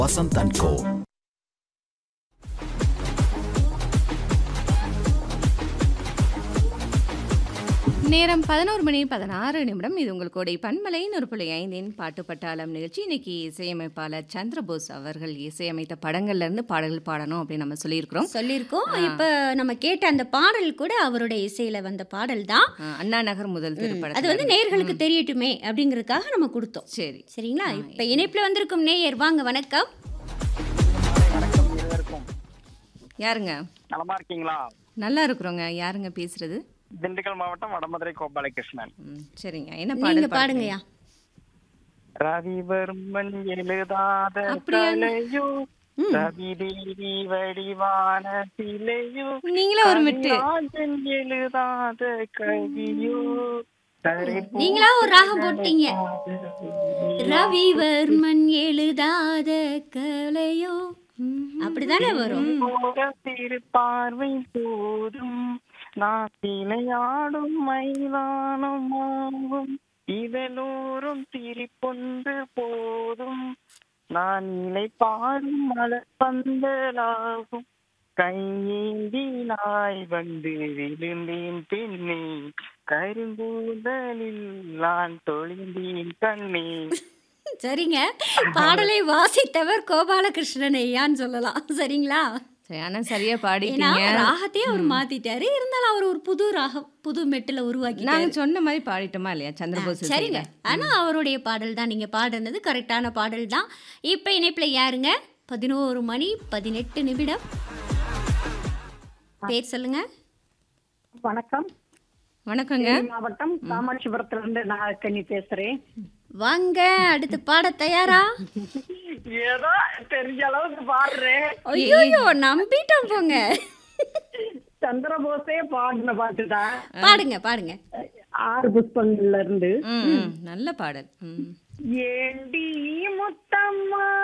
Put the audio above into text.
Vasanth and கோ நேரம் பதினோரு மணி பதினாறு நிமிடம் இது உங்களுடைய பன்மலை ஒரு புள்ளி ஐந்தின் பாட்டு பட்டாளம் நிகழ்ச்சி இன்னைக்கு இசையமைப்பாளர் சந்திரபோஸ் அவர்கள் இசையமைத்த படங்கள்ல இருந்து பாடல்கள் பாடணும் அப்படின்னு நம்ம சொல்லியிருக்கிறோம் சொல்லியிருக்கோம் இப்போ நம்ம கேட்ட அந்த பாடல் கூட அவருடைய இசையில வந்த பாடல் தான் ஆ, அண்ணா நகர் முதல் அது திரைப்படம் வந்து நேர்களுக்கு தெரியட்டுமே அப்படிங்கறதுக்காக நம்ம கொடுத்தோம் சரி சரிங்களா இப்போ இணைப்புல வந்திருக்கும் நேயர் வாங்க வணக்கம் வணக்கம் இருவருக்கும் யாருங்க நலமா இருக்கீங்களா நல்லா இருக்கிறோங்க யாருங்க பேசுறது திண்டுக்கல் மாவட்டம் வடமதுரை கோபாலகிருஷ்ணன் ம், சரிங்க என்ன நீங்க பாடல் பாடுங்கய்யா ரவிவர்மன் எழுதாத அப்படியா? கலையோ ரவி தேவி வடிவான சிலையோ நீங்களே ஒரு மிட்டு கவிராஜன் எழுதாத கவியோ தரை நீங்களா ஒரு ராகம் போட்டீங்க ரவிவர்மன் எழுதாத கலையோ அப்படிதானே வரும் போல திருப்பார்வை போதும் நான் விளையாடும் மைதானமாகும் இதனோரும் திரிப்பொன்று போதும் நான் இலை பாடும் மலர்பந்தலாகும் கையேந்தி நாய் வந்து விழுந்தேன் பெண்ணே கரும்பூதலில் நான் தொழிந்தேன் கண்ணே சரிங்க பாடலை வாசித்தவர் கோபாலகிருஷ்ணன் ஐயான்னு சொல்லலாம் சரிங்களா சரி ஆனா சரியா ஏன்னா பாடிட்டீங்க ராகத்தையே அவர் மாத்திட்டாரு இருந்தாலும் அவர் ஒரு புது ராகம் புது மெட்டில் உருவாக்கி நாங்க சொன்ன மாதிரி பாடிட்டோமா இல்லையா சந்திரபோஸ் சரிங்க இசையில? ஆனா அவருடைய பாடல் தான் நீங்க பாடுனது கரெக்டான பாடல் தான் இப்ப இணைப்புல யாருங்க பதினோரு மணி பதினெட்டு நிமிடம் பேர் சொல்லுங்க வணக்கம் வணக்கங்க தேனி மாவட்டம் காமாட்சிபுரத்துல இருந்து நாகக்கனி பேசுறேன் வாங்க அடுத்து பாட தயாரா ஏதோ தெரிஞ்ச அளவுக்கு பாடுறேன் ஐயோ நம்பிட்டோம் போங்க சந்திரபோஸே பாடின பாட்டு தான் பாடுங்க பாடுங்க ஆறு புஷ்பங்கள்ல இருந்து ம், ம், நல்ல பாடல் ம் ஏண்டி முத்தம்மா